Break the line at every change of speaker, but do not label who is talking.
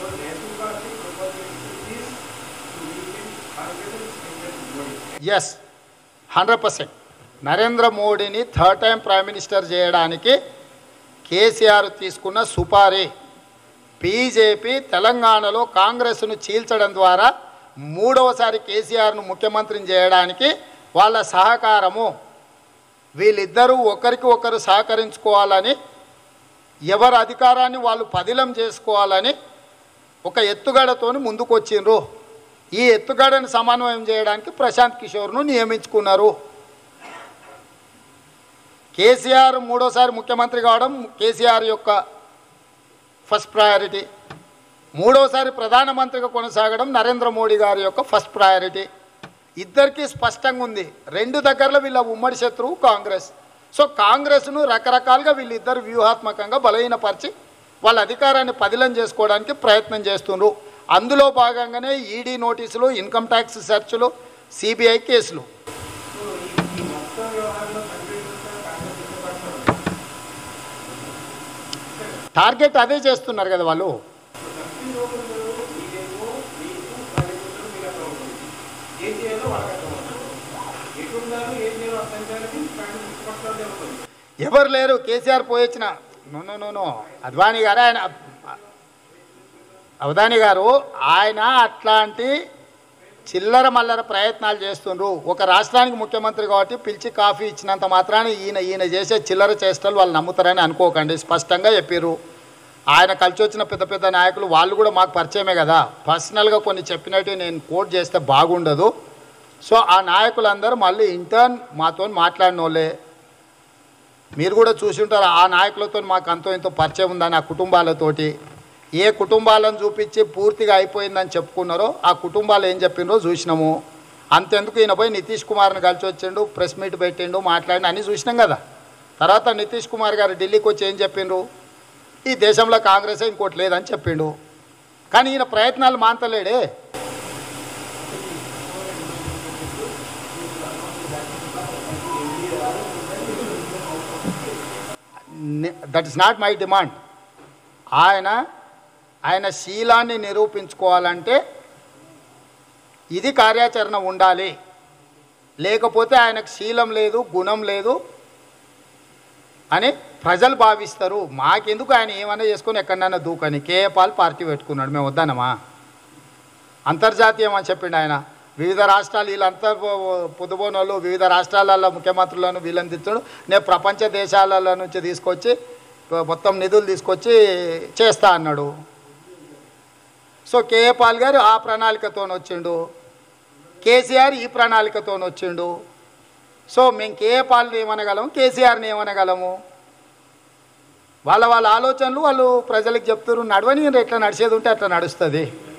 So Jayashree Party proposal is to weaken Congress and strengthen Modi.
Yes hundred percent Narendra మోడీని third time prime minister చేయడానికి కేసీఆర్ తీసుకున్న supari BJP తెలంగాణలో కాంగ్రెస్ను చీల్చడం ద్వారా మూడవసారి కేసీఆర్ను ముఖ్యమంత్రిని చేయడానికి వాళ్ళ సహకారము వీళ్ళిద్దరూ ఒకరికి ఒకరు సహకరించుకోవాలని ఎవరి అధికారాన్ని వాళ్ళు పదిలం చేసుకోవాలని ఒక ఎత్తుగడతోని ముందుకు వచ్చిండ్రు ఈ ఎత్తుగడను సమన్వయం చేయడానికి ప్రశాంత్ కిషోర్ను నియమించుకున్నారు కేసీఆర్ మూడోసారి ముఖ్యమంత్రి కావడం కేసీఆర్ యొక్క ఫస్ట్ ప్రయారిటీ మూడోసారి ప్రధానమంత్రిగా కొనసాగడం నరేంద్ర మోడీ గారి యొక్క ఫస్ట్ ప్రయారిటీ ఇద్దరికీ స్పష్టంగా ఉంది రెండు దగ్గరలో వీళ్ళ ఉమ్మడి శత్రువు కాంగ్రెస్ సో కాంగ్రెస్ను రకరకాలుగా వీళ్ళిద్దరు వ్యూహాత్మకంగా బలహీనపరిచి వాళ్ళ అధికారాన్ని పదిలం చేసుకోవడానికి ప్రయత్నం చేస్తుండ్రు అందులో భాగంగానే ఈడీ నోటీసులు ఇన్కమ్ ట్యాక్స్ సెర్చ్లు సిబిఐ కేసులు
సో ఈ ఈ మొత్తం వ్యవహారంలో కంటిన్యూస్గా కాంగ్రెస్ ఇష్టపడుతున్నారు
టార్గెట్ అదే చేస్తున్నారు కదా వాళ్ళు
కంపెనీ లోపల మీరేమో మీకు పది రోజులు మీరు అక్కడ ఉంటుంది ఏం చేయాలో వాళ్ళకి అర్థం అవుతుంది ఎటున్నారు ఏం చేయాలో అర్థం చేయాలని కాంగ్రెస్ ఇష్టపడుతుందే ఉంటుంది
ఎవరు లేరు కేసీఆర్ పోయొచ్చిన no no no no Advani గారు ఆయన అవధాని గారు ఆయన అట్లాంటి చిల్లర మల్లర ప్రయత్నాలు చేస్తుండ్రు ఒక రాష్ట్రానికి ముఖ్యమంత్రి కాబట్టి పిలిచి కాఫీ ఇచ్చినంత మాత్రాన ఈయన ఈయన చేసే చిల్లర చేష్టలు వాళ్ళు నమ్ముతారని అనుకోకండి స్పష్టంగా చెప్పారు ఆయన కలిసి వచ్చిన పెద్ద పెద్ద నాయకులు వాళ్ళు కూడా మాకు పరిచయమే కదా పర్సనల్గా కొన్ని చెప్పినట్టు నేను కోట్ చేస్తే బాగుండదు సో ఆ నాయకులందరూ మళ్ళీ ఇంటర్న్ మాతో మాట్లాడిన వాళ్ళే మీరు కూడా చూసి ఉంటారు ఆ నాయకులతో మాకు అంతో ఇంతో పరిచయం ఉందని ఆ కుటుంబాలతోటి ఏ కుటుంబాలను చూపించి పూర్తిగా అయిపోయిందని చెప్పుకున్నారో ఆ కుటుంబాలు ఏం చెప్పినరో చూసినాము అంతెందుకు ఈయన పోయి నితీష్ కుమార్ని కలిసి వచ్చిండు ప్రెస్ మీట్ పెట్టిండు మాట్లాడిన అన్నీ చూసినాం కదా తర్వాత నితీష్ కుమార్ గారు ఢిల్లీకి వచ్చి ఏం చెప్పిండ్రు ఈ దేశంలో కాంగ్రెస్ ఇంకోటి లేదని చెప్పిండు కానీ ఈయన ప్రయత్నాలు మాంతలేడే that is not my demand ఆయన ఆయన శీలాన్ని నిరూపించుకోవాలంటే ఇది కార్యాచరణ ఉండాలి లేకపోతే ఆయనకు శీలం లేదు గుణం లేదు అని ప్రజలు భావిస్తారు మాకెందుకు ఆయన ఏమైనా చేసుకొని ఎక్కడైనా దూకని కేఏపాల్ పార్టీ పెట్టుకున్నాడు మేము వద్దానమా అంతర్జాతీయం అని చెప్పిండు ఆయన వివిధ రాష్ట్రాలు వీళ్ళంతా పొద్దుబోనోళ్ళు వివిధ రాష్ట్రాలలో ముఖ్యమంత్రులను వీళ్ళని తెచ్చాడు నేను ప్రపంచ దేశాలలో నుంచి తీసుకొచ్చి మొత్తం నిధులు తీసుకొచ్చి చేస్తా అన్నాడు సో కేఏ పాల్ గారు ఆ ప్రణాళికతో వచ్చిండు కేసీఆర్ ఈ ప్రణాళికతో వచ్చిండు సో మేము కేఏ పాల్ని ఏమనగలము కేసీఆర్ని ఏమనగలము వాళ్ళ వాళ్ళ ఆలోచనలు వాళ్ళు ప్రజలకు చెప్తారు నడవని ఎట్లా నడిచేది ఉంటే అట్లా నడుస్తుంది